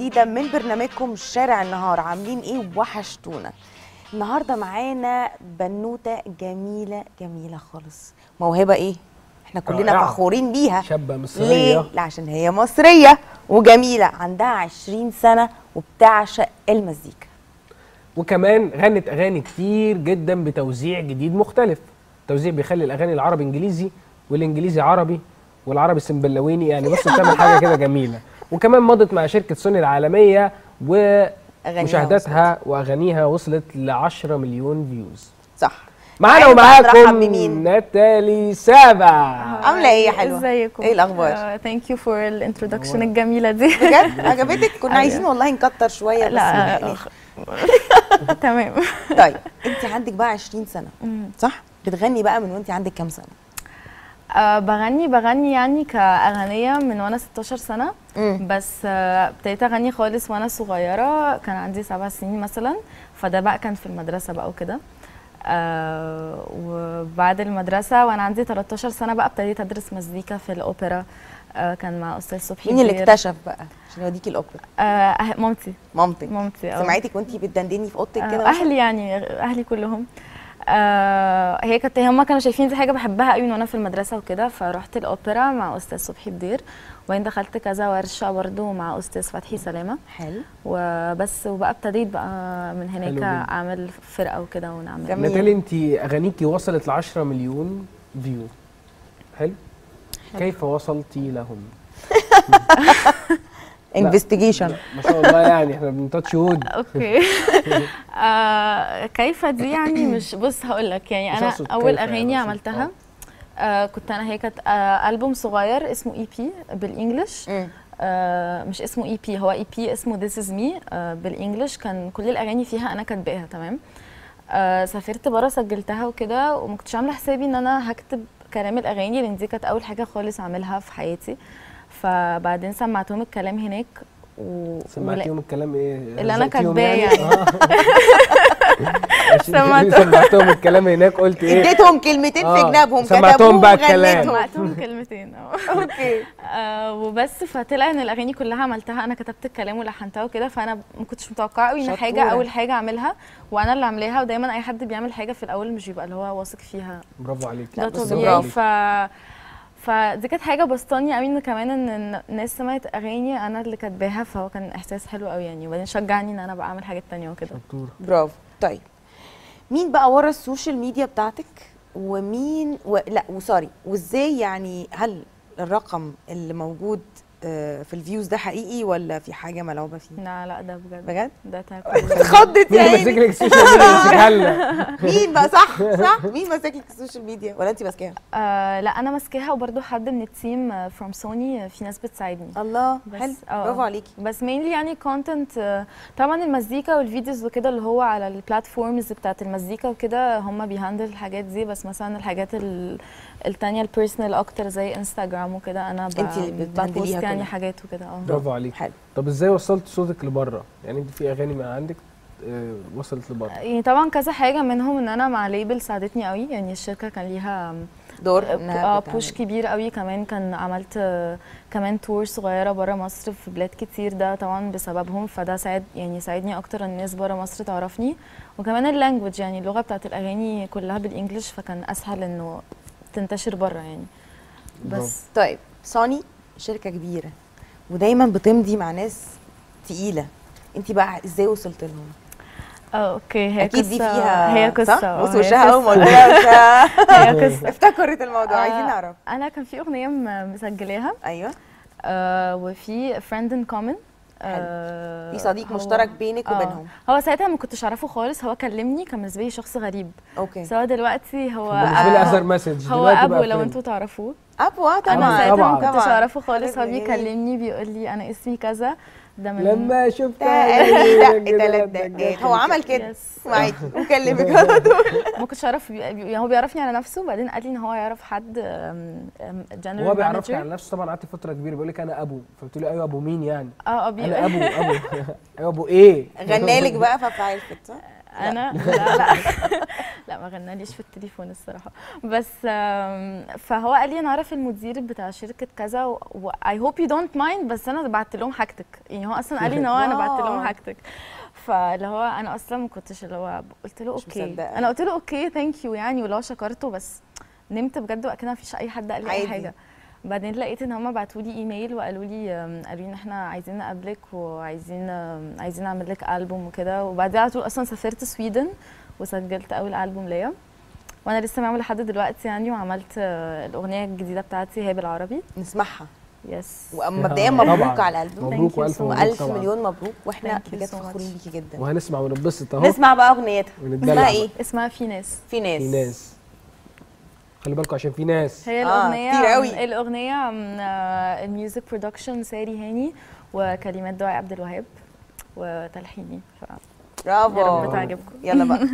جديده من برنامجكم شارع النهار عاملين ايه وحشتونا النهارده معانا بنوته جميله جميله خالص موهبه ايه احنا كلنا رائعة. فخورين بيها شابة ليه مصرية لا عشان هي مصريه وجميله عندها 20 سنه وبتعشق المزيكا وكمان غنت أغاني كتير جدا بتوزيع جديد مختلف توزيع بيخلي الأغاني العربي إنجليزي والإنجليزي عربي والعربي سنبلاويني يعني بص بتعمل حاجة كده جميلة وكمان مضت مع شركة سوني العالمية ومشاهداتها وأغانيها وصلت ل 10 مليون فيوز صح معانا تعالوا بقى نرحب ومعاكم بمين؟ ناتالي سابع عامله ايه يا حلوه ازيكم ايه الاخبار ثانك يو فور الانترودكشن الجميله دي بجد عجبتك كنا عايزين والله نكتر شويه بس لا يعني. تمام طيب انت عندك بقى 20 سنه صح بتغني بقى من وانت عندك كام سنه آه، بغني بغني يعني كأغنية من وانا 16 سنة مم. بس آه، ابتديت اغني خالص وانا صغيرة كان عندي سبع سنين مثلا فده بقى كان في المدرسة بقى وكده آه وبعد المدرسة وانا عندي 13 سنة بقى ابتديت ادرس مزيكا في الأوبرا آه كان مع أستاذ صبحي مين اللي كبير. اكتشف بقى عشان يوديكي الاوبرا آه أه- مامتي مامتك مامتي آه. سمعتك وانت بتدندني في اوضتك آه، كده مثلاً؟ اهلي يعني اهلي كلهم آه هي كانت هم كانوا شايفين دي حاجه بحبها قوي وانا في المدرسه وكده فرحت الاوبرا مع استاذ صبحي بدير وبعدين دخلت كذا ورشه برضو مع استاذ فتحي سلامه حلو وبس وبقى ابتديت بقى من حلو هناك جدا. اعمل فرقه وكده ونعمل جميل. ناتالي انت اغانيكي وصلت ل 10 مليون فيو حلو كيف وصلتي لهم انفستيجيشن ما شاء الله يعني احنا بنتاتش وود اوكي آه كيف دي يعني مش بص هقول لك يعني مش انا أقصد اول كيف يعني، اغاني أقصد- عملتها آه كنت انا هي كانت آه البوم صغير اسمه اي بي بالانجلش آه مش اسمه اي بي هو اي بي اسمه ذيس از مي بالانجلش كان كل الاغاني فيها انا كاتباها تمام آه سافرت بره سجلتها وكده وما كنتش عامله حسابي ان انا هكتب كلام الاغاني لان دي كانت اول حاجه خالص اعملها في حياتي فبعدين سمعتهم الكلام هناك و... سمعتيهم الكلام ايه اللي أنا هزقتيهم كاتباه يعني. آه. عشان سمعتهم. سمعتهم الكلام هناك قلت ايه اديتهم كلمتين في آه، جنابهم سمعتهم كتبوهم بقى الكلام. وغنيتهم. سمعتهم كلمتين اه اوكي آه، وبس فطلع ان الاغاني كلها عملتها انا كتبت الكلام ولحنتها وكده فانا ما كنتش متوقعه قوي ان حاجه شطورة. اول حاجه اعملها وانا اللي عاملاها ودايما اي حد بيعمل حاجه في الاول مش بيبقى اللي هو واثق فيها برافو عليك ده بس طبيعي برافو. ف فدي كانت حاجه بسطاني قوي ان كمان ان الناس سمعت اغاني انا اللي كاتباها فهو كان احساس حلو قوي يعني وبعدين شجعني ان انا بقى اعمل حاجات تانية وكده شطورة. برافو طيب مين بقى ورا السوشيال ميديا بتاعتك ومين و... لا وسوري وازاي يعني هل الرقم اللي موجود آه، في الفيوز ده حقيقي ولا في حاجه ملعوبه فيه لا لا ده بجد بجد ده تاكل اتخضت مين يا اللي ماسك عيني لك السوشيال ميديا يمسكها لنا مين بقى صح صح مين ماسك لك السوشيال ميديا ولا انت ماسكاها آه لا انا ماسكاها وبرده حد من التيم فروم سوني في ناس بتساعدني الله بس- حلو آه. برافو عليكي بس مينلي يعني كونتنت طبعا المزيكا والفيديوز وكده اللي هو على البلاتفورمز بتاعت المزيكا وكده هم بيهندل الحاجات دي بس مثلا الحاجات ال- التانية البيرسونال اكتر زي انستغرام وكده انا ب- انتي اللي بتهندليها ببوست يعني كلها. حاجات وكده اه برافو عليك حلو طب ازاي وصلت صوتك لبره يعني انت في اغاني من عندك آه، وصلت لبره يعني طبعا كذا حاجه منهم ان انا مع ليبل ساعدتني قوي يعني الشركه كان ليها دور اه انها بوش بتعمل. كبير قوي كمان كان عملت آه، كمان تور صغيره بره مصر في بلاد كتير ده طبعا بسببهم فده ساعد يعني ساعدني اكتر ان الناس بره مصر تعرفني وكمان اللانجوج يعني اللغه بتاعت الاغاني كلها بالانجلش فكان اسهل انه تنتشر بره يعني بس طيب سوني شركه كبيره ودايما بتمضي مع ناس تقيله انت بقى ازاي وصلت لهم اه اوكي هي اكيد قصه دي فيها هي قصه صح؟ اه، بص هي وشها اول ما قصة. قلت لها وشها هي قصه افتكرت الموضوع آه، عايزين نعرف انا كان في اغنيه م- مسجلاها ايوه آه وفي فريند ان كومن في صديق مشترك بينك وبينهم هو ساعتها ما كنتش اعرفه خالص هو كلمني كان بالنسبه لي شخص غريب اوكي بس هو دلوقتي هو بالنسبه لي أبو- اثر مسج هو دلوقتي ابو بقى لو friend. انتوا تعرفوه ابو اه انا طبعا ساعتها طبعاً. ما كنتش طبعاً. اعرفه خالص هو جميل. بيكلمني بيقول لي انا اسمي كذا ده من لما شفت دق ثلاث دقات هو عمل كده يس. معاكي وكلمك على طول ما كنتش اعرف بي- يعني هو بيعرفني على نفسه بعدين قال لي ان هو يعرف حد جنرال هو بيعرفني على نفسه طبعا قعدت فتره كبيره بيقول لك انا ابو فقلت له ايوه ابو مين يعني اه اه انا بيقول ابو ابو ايوه ابو ايه غنالك بقى فعرفت صح؟ انا لا لا لا ما غناليش في التليفون الصراحه بس آم، فهو قال لي انا عارف المدير بتاع شركه كذا و اي هوب يو دونت مايند بس انا بعت لهم حاجتك يعني هو اصلا قال لي ان هو انا بعت لهم واو. حاجتك فاللي هو انا اصلا ما كنتش اللي هو قلت له مش اوكي مصدقة. انا قلت له اوكي ثانك يو يعني ولو شكرته بس نمت بجد وقت كده مفيش اي حد قال لي اي عادي. حاجه بعدين لقيت ان هم بعتوا لي ايميل وقالوا لي آم، قالوا لي ان احنا عايزين نقابلك وعايزين آم، عايزين نعمل لك البوم وكده وبعدين على طول اصلا سافرت سويدن وسجلت اول البوم ليا وانا لسه معمل لحد دلوقتي يعني وعملت آه، الاغنيه الجديده بتاعتي هي بالعربي نسمعها يس ومبدئيا طبعاً. مبروك على الالبوم مبروك Thank you والف so مبروك والف طبعا مليون مبروك واحنا Thank you بجد so فخورين much. بيكي جدا وهنسمع وننبسط اهو نسمع بقى اغنيتها وندلع اسمها بقى. ايه اسمها في ناس في ناس في ناس خلي بالكم عشان في ناس هي آه، الاغنيه كتير قوي. الاغنيه عن، آه، الميوزك برودكشن ساري هاني وكلمات دعاء عبد الوهاب وتلحيني ف برافو يا رب تعجبكم يلا بقى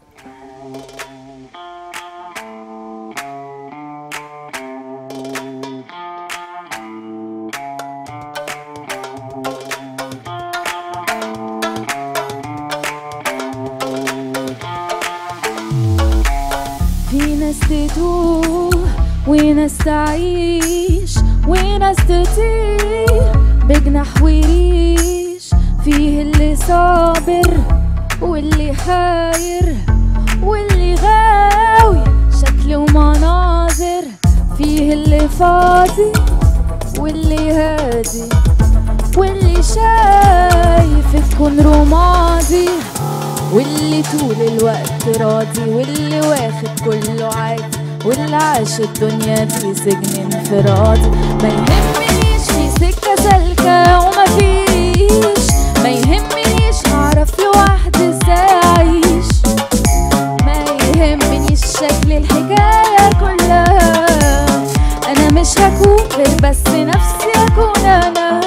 في ناس تتوه وناس تعيش وناس تطير بجناح وريش فيه اللي صابر واللي حاير واللي غاوي شكل ومناظر فيه اللي فاضي واللي هادي واللي شايف الكون رمادي واللي طول الوقت راضي واللي واخد كله عادي واللي عاش الدنيا دي سجن انفرادي ما يهمنيش في سكة سالكة وما فيش ما يهمنيش هعرف لوحدي ازاي اعيش ما يهمنيش شكل الحكاية كلها انا مش هكون غير بس نفسي اكون انا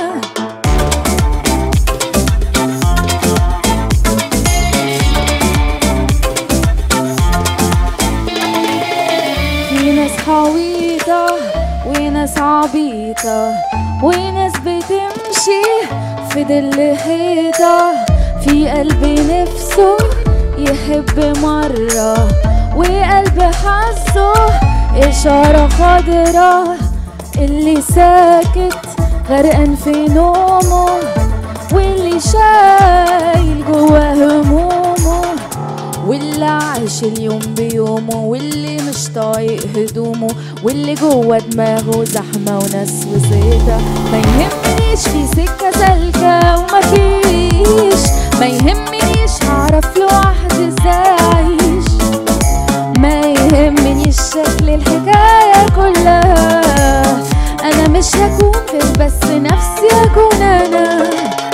في ناس حويطة وناس عبيطة وناس بتمشي في ظل حيطة في قلب نفسه يحب مرة وقلب حظه إشارة خضرا اللي ساكت غرقان في نومه واللي شايل جواه همومه واللي عايش اليوم بيومه واللي مش طايق هدومه واللي جوه دماغه زحمه وناس وزيطه ما يهمنيش في سكه سالكه وما فيش ما يهمنيش هعرف لوحدي ازاي اعيش ما يهمنيش شكل الحكايه كلها انا مش هكون غير بس نفسي اكون انا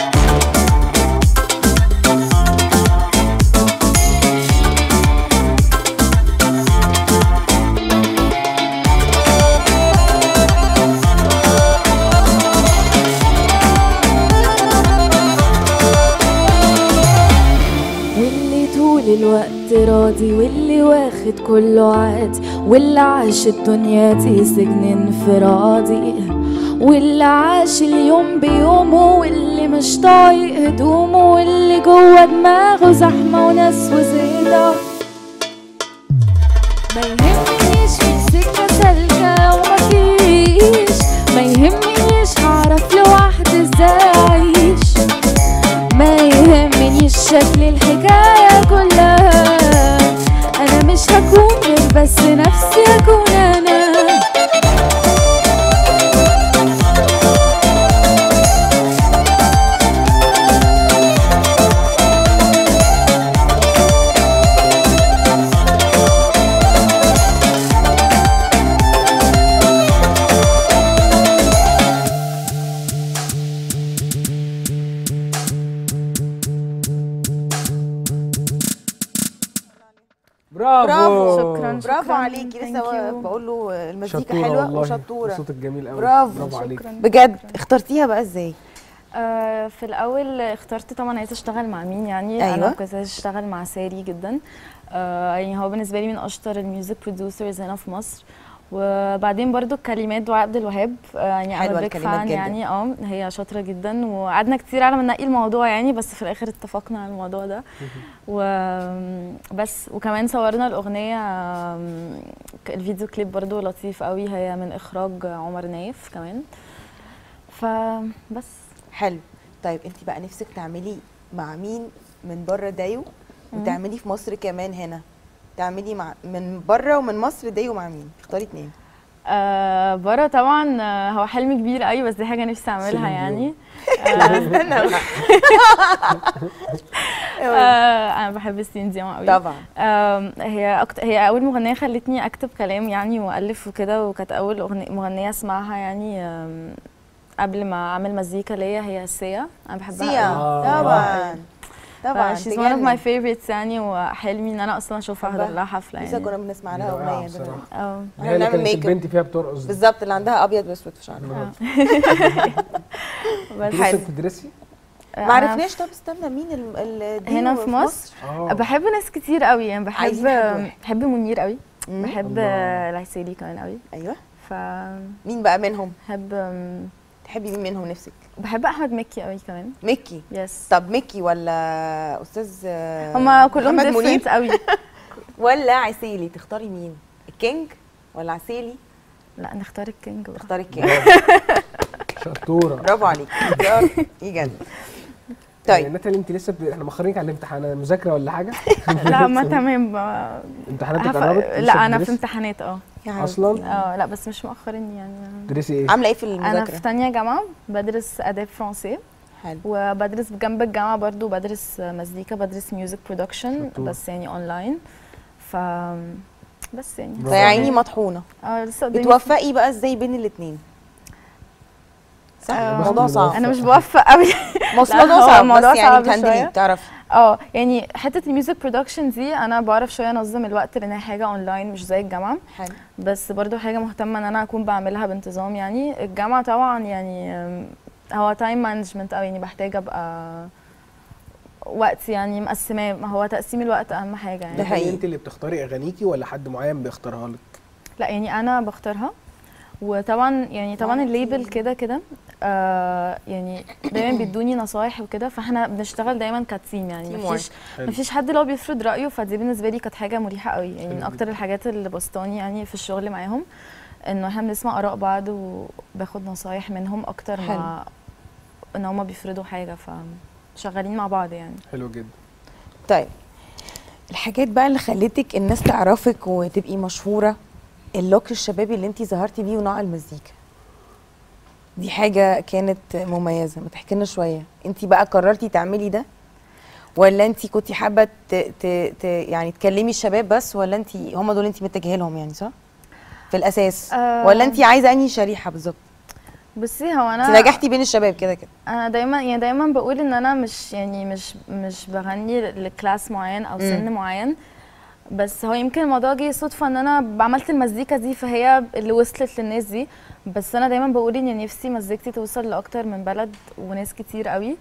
واللي طول الوقت راضي واللي واخد كله عادي واللي عاش الدنيا دي سجن انفرادي واللي عاش اليوم بيومه واللي مش طايق هدومه واللي جوه دماغه زحمه وناس وزيطه ما يهمنيش في سكه سالكه وما فيش ما يهمنيش هعرف لوحدي ازاي اعيش ما يهمنيش شكل الحكاية كلها أنا مش هكون غير بس نفسي أكون أنا برافو برافو. شكراً. برافو شكراً. عليكي لسه Thank you. بقول له المزيكا شطورة حلوه والله. وشطوره صوتك جميل قوي برافو. برافو عليك شكراً. بجد اخترتيها بقى ازاي آه، في الاول اخترت طبعا عايزه اشتغل مع مين يعني أيوة. انا كنت عايزه اشتغل مع ساري جدا آه، يعني هو بالنسبه لي من اشطر الميوزك برودوسرز هنا في مصر وبعدين برضو الكلمات دعاء عبد الوهاب آه، يعني حلوة انا بيك الكلمات فان جداً. يعني اه هي شاطره جدا وقعدنا كتير على ما ننقي الموضوع يعني بس في الاخر اتفقنا على الموضوع ده وبس وكمان صورنا الاغنيه آم، الفيديو كليب برضو لطيف قوي هي من اخراج عمر نايف كمان فبس حلو طيب انت بقى نفسك تعملي مع مين من بره دايو وتعملي في مصر كمان هنا تعملي مع من بره ومن مصر دايو مع مين اختاري اتنين آه بره طبعا آه، هو حلم كبير قوي بس دي حاجه نفسي اعملها سيلين يعني استنى آه انا بحب سين ديون قوي طبعا آم، هي أكت... هي اول مغنيه خلتني اكتب كلام يعني والف وكده وكانت اول أغنية مغنيه اسمعها يعني آم، قبل ما اعمل مزيكا ليا هي سيا انا بحبها سيا قوي. آه. طبعا طبعا she's one of تجنن. my favorites يعني وحلمي ان انا اصلا اشوفها بحبها. احضر لها حفله لسه كنا يعني بنسمع لها هي واقعة اغنيه بصراحة. دلوقتي. اه هي اللي هنعمل كانت ميك اب. البنت فيها بترقص دي. بالظبط اللي عندها ابيض واسود في شعرها برافو. بس انت لسه حلو. بتدرسي؟ أنا ما عرفناش طب استنى مين ال ال دي هنا في مصر؟ اه بحب ناس كتير قوي يعني بحب عايزين حد واحد. بحب منير قوي مم. بحب الله. العسيلي كمان قوي ايوه فبحب مين بقى منهم أم، تحبي مين منهم نفسك بحب احمد مكي قوي كمان ميكي يس طب ميكي ولا استاذ آه، هما كلهم محمد منير ديفرنت قوي ولا عسيلي تختاري مين الكينج ولا عسيلي لا نختار الكينج بقى. تختاري الكينج شطوره برافو عليك اختيار يجنن طيب طيب ناتالي انت لسه ب... احنا مأخرينك على الامتحان مذاكره ولا حاجه؟ لا ما تمام ب- امتحاناتك هف- قربت؟ لسه لا انا في بتدرسي؟ امتحانات اه يا حبيبتي. اصلا اه لا بس مش مؤخرين يعني بتدرسي ايه؟ عامله ايه في انا في المذاكره تانية جامعة بدرس اداب فرنسي حلو وبدرس جنب الجامعة برضو بدرس مزيكا بدرس ميوزك برودكشن شطورة. بس يعني اونلاين ف بس يعني برافو فيا عيني مطحونه اه لسه قدامي بتوفقي بقى ازاي بين الاثنين صح آه، الموضوع صعب انا مش بوفق قوي ما هو لا، الموضوع هو صعب الموضوع بس يعني صعب بتهندليه شوية. بتعرفي اه يعني حته الميوزك برودكشن دي انا بعرف شويه انظم الوقت لان هي حاجه اونلاين مش زي الجامعه حلو بس برضو حاجه مهتمه ان انا اكون بعملها بانتظام يعني الجامعه طبعا يعني أم، هو تايم مانجمنت قوي يعني بحتاج ابقى وقت يعني مقسماه ما هو تقسيم الوقت اهم حاجه ده يعني ناتالي حقيقي. انت اللي بتختاري اغانيكي ولا حد معين بيختارها لك؟ لا يعني انا بختارها وطبعا يعني طبعا معاكي. الليبل كده كده آه يعني دايما بيدوني نصايح وكده فاحنا بنشتغل دايما كتيم يعني Team مفيش حلو. مفيش حد اللي هو بيفرض رايه فدي بالنسبه لي كانت حاجه مريحه قوي يعني حلو من اكتر جدا. الحاجات اللي بسطاني يعني في الشغل معاهم انه احنا بنسمع اراء بعض وباخد نصايح منهم اكتر حلو. ما ان هما بيفرضوا حاجه فشغالين مع بعض يعني حلو جدا طيب الحاجات بقى اللي خلتك الناس تعرفك وتبقي مشهوره اللوك الشبابي اللي انت ظهرتي بيه ونوع المزيكا دي حاجه كانت مميزه ما تحكي لنا شويه انت بقى قررتي تعملي ده ولا انت كنت حابه ت... ت... ت... يعني تكلمي الشباب بس ولا انت هم دول انت متجهه لهم يعني صح في الاساس آه. ولا انت عايزه انهي شريحه بالظبط بصي هو انت انا نجحتي بين الشباب كده كده انا دايما يعني دايما بقول ان انا مش يعني مش مش بغني لكلاس معين او سن معين بس هو يمكن الموضوع جه صدفه ان انا عملت المزيكا دي فهي اللي وصلت للناس دي بس انا دايما بقول ان نفسي مزيكتي توصل لاكتر من بلد وناس كتير قوي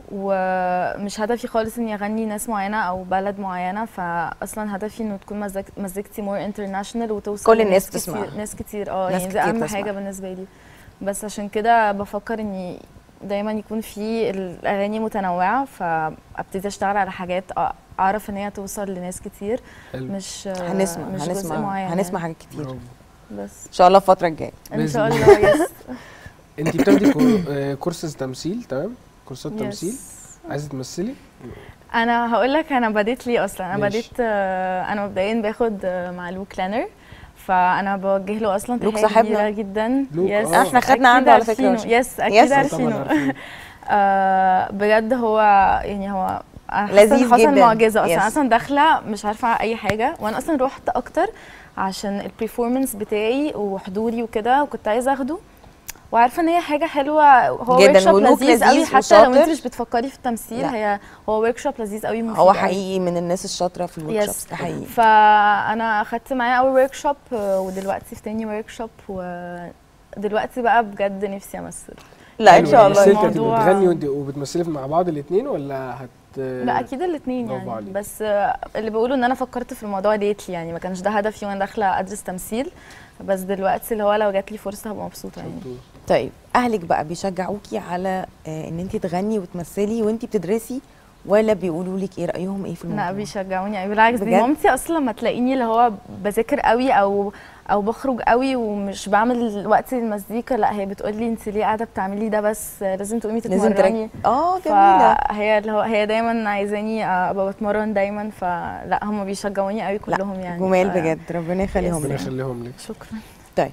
ومش هدفي خالص اني اغني ناس معينه او بلد معينه فاصلا هدفي انه تكون مزيك- مزيكتي مور انترناشونال وتوصل كل الناس لناس تسمعها. كتير ناس كتير اه ناس يعني دي كتير اهم تسمع. حاجه بالنسبه لي بس عشان كده بفكر اني دايما يكون في الاغاني متنوعه فابتدي اشتغل على حاجات أ- اعرف ان هي توصل لناس كتير حلو مش هنسمع مش جزء هنسمع معين هنسمع يعني. حاجات كتير برافو. بس ان شاء الله الفتره الجايه ان شاء بإذن الله يس انت بتاخدي كور- آه، كورسز تمثيل تمام؟ كورسات يس. تمثيل عايزه تمثلي؟ انا هقول لك انا بديت ليه اصلا انا ماشي. بديت آه، انا مبدئيا باخد آه، مع لوك لانر فانا بوجه له اصلا لوك تحيه صاحبنا. كبيره جدا لوك، يس آه. احنا خدنا أكيد عنده على فكرة عارفينه. وش- يس يس. اكيد طبعاً عارفينه عارفين. آه بجد هو يعني هو أنا حاسة لذيذ إن حصل جداً. معجزه اصلا يس. انا اصلا داخله مش عارفه اي حاجه وانا اصلا رحت اكتر عشان البرفورمانس بتاعي وحضوري وكده وكنت عايزه اخده وعارفه ان هي حاجه حلوه هو جداً، ورك شوب ولوك لذيذ قوي لذيذ حتى لو انت وشاطر. مش بتفكري في التمثيل لا. هي هو ورك شوب لذيذ قوي مفيد هو قوي. حقيقي من الناس الشاطره في الورك يس. شوبس ده حقيقي فانا اخدت معاه اول ورك شوب ودلوقتي في تاني ورك شوب ودلوقتي بقى بجد نفسي امثل لا ان حلو. شاء الله مثلتي هتبقي الموضوع- بتغني وانت- وبتمثلي مع بعض الاثنين ولا هت آه، لا اكيد الاثنين برافو يعني عليك. بس آه، اللي بيقولوا ان انا فكرت في الموضوع ليتلي يعني ما كانش ده هدفي وانا داخله ادرس تمثيل بس دلوقتي اللي هو لو جات لي فرصه هبقى مبسوطه يعني شطور. طيب اهلك بقى بيشجعوكي على آه، ان انت تغني وتمثلي وانت بتدرسي ولا بيقولوا لك ايه رايهم ايه في الموضوع لا بيشجعوني قوي بالعكس دي بجد؟ مامتي اصلا لما تلاقيني اللي هو بذاكر قوي او او بخرج قوي ومش بعمل وقت للمزيكا لا هي بتقول لي انت ليه قاعده بتعملي ده بس لازم تقومي لازم تتمرني تركزي اه جميله فهي اللي هو هي دايما عايزاني ابقى بتمرن دايما فلا هم بيشجعوني قوي كلهم يعني جمال ف- بجد ربنا يخليهم ربنا لك يخليهم لك شكرا طيب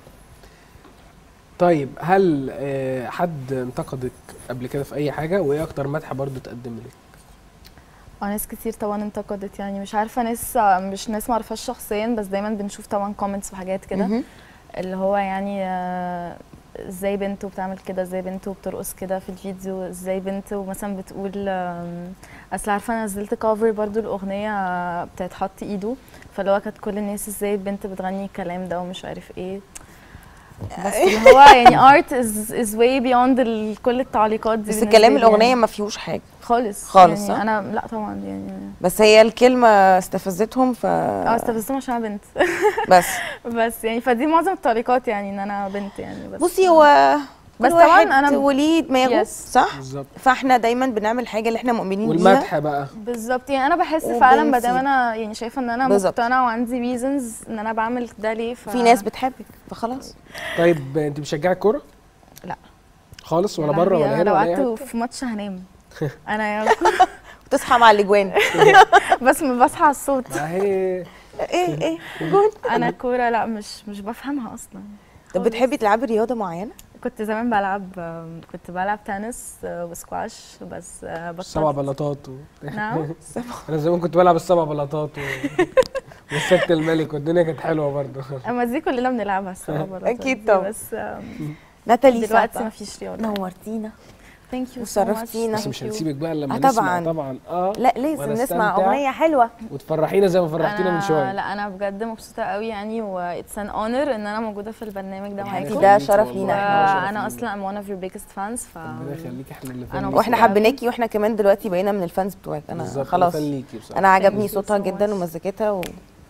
طيب هل آه، حد انتقدك قبل كده في اي حاجه وايه اكتر مدح برضو تقدم لك اه ناس كتير طبعا انتقدت يعني مش عارفه ناس مش ناس معرفهاش شخصيا بس دايما بنشوف طبعا كومنتس وحاجات كده مهم. اللي هو يعني آه، ازاي بنت وبتعمل كده ازاي بنت وبترقص كده في الفيديو ازاي بنت ومثلا بتقول آم، اصل عارفه انا نزلت كافر برضو الاغنيه آه، بتاعت حط ايده فاللي هو كانت كل الناس ازاي بنت بتغني الكلام ده ومش عارف ايه بس اللي هو يعني art is is way beyond ال- كل التعليقات دي بس بالنسبة كلام لي الاغنيه يعني. ما فيهوش حاجه خالص خالص، يعني صح؟ انا لا طبعا يعني بس هي الكلمه استفزتهم ف اه استفزتهم عشان انا بنت بس بس يعني فدي معظم التعليقات يعني ان انا بنت يعني بس بصي هو بس كل طبعاً واحد أنا- وليه دماغه Yes. صح بالظبط فاحنا دايما بنعمل الحاجه اللي احنا مؤمنين بيها والمدح بقى بالظبط يعني انا بحس فعلا ما دام وبنسيب. انا يعني شايفه ان انا بالظبط. مقتنعه وعندي ريزونز ان انا بعمل ده ليه ف... في ناس بتحبك فخلاص طيب انت بتشجعي الكوره لا. خالص ولا يا بره لهوي، ولا أنا هنا لو ولا اي قعدت حاجه في ماتش هنام انا يعني بتصحى مع الاجوان بس ما بصحى على الصوت ما هي ايه ايه جون انا الكوره لا مش مش بفهمها اصلا طب بتحبي تلعبي رياضه معينه كنت زمان بلعب كنت بلعب تنس وسكواش بس بطلت سبع بلاطات و... نعم انا زمان كنت بلعب السبع بلاطات و... والست الملك والدنيا كانت حلوه برضو اما دي كلنا بنلعبها السبع بلاطات أكيد دي، طبعا. بس آم، ناتالي دلوقتي سعد ما فيش رياضه نورتينا ثانك يو وشرفتينا. بس مش هنسيبك بقى لما آه نسمع طبعاً. طبعا اه لا لازم نسمع ونستمتع. اغنيه حلوه وتفرحينا زي ما فرحتينا من أنا- شويه لا انا بجد مبسوطه قوي يعني و اتس ان اونر ان انا موجوده في البرنامج ده ربنا معاكم ده يخليكي شرف والله، لينا إحنا شرف وانا لينا. اصلا ام ون اوف يور بيجست فانز ف ربنا يخليكي احنا اللي أنا فاهمين. واحنا مبسوطة. حبيناكي واحنا كمان دلوقتي بقينا من الفانز بتوعك انا بالظبط، خلاص أنا فان ليكي بصراحه انا عجبني Thank you صوتها so جدا much. ومزيكتها و...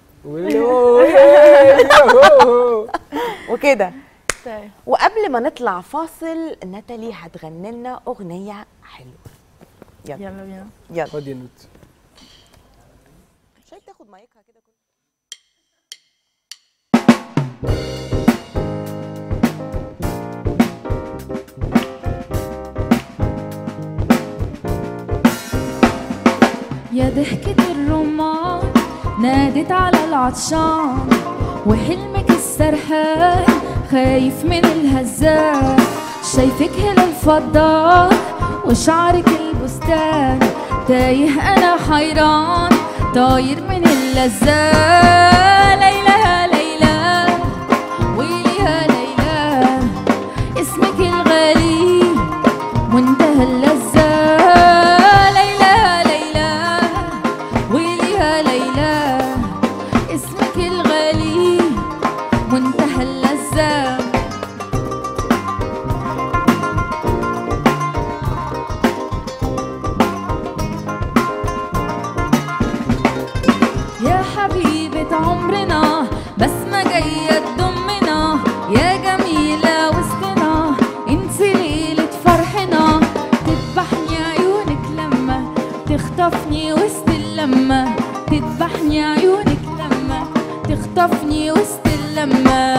و... وكده طيب. وقبل ما نطلع فاصل ناتالي هتغني لنا اغنيه حلوه يلا يلا بينا يلا خد يا نوت شايف تاخد مايكها كده كله يا ضحكة الرمان نادت على العطشان وحلمك السرحان خايف من الهزان شايفك هنا الفضان وشعرك البستان تايه انا حيران طاير من اللذان ليلى ليلى ويلي ليلى اسمك الغالي منتهى اللذة ليلى ليلى ويلي ليلى اسمك الغالي منتهى اللذة يا حبيبة عمرنا بسمة جاية تضمنا يا جميلة وسطنا انت ليلة فرحنا تذبحني عيونك لما تخطفني وسط اللمة تذبحني عيونك لما تخطفني وسط اللمة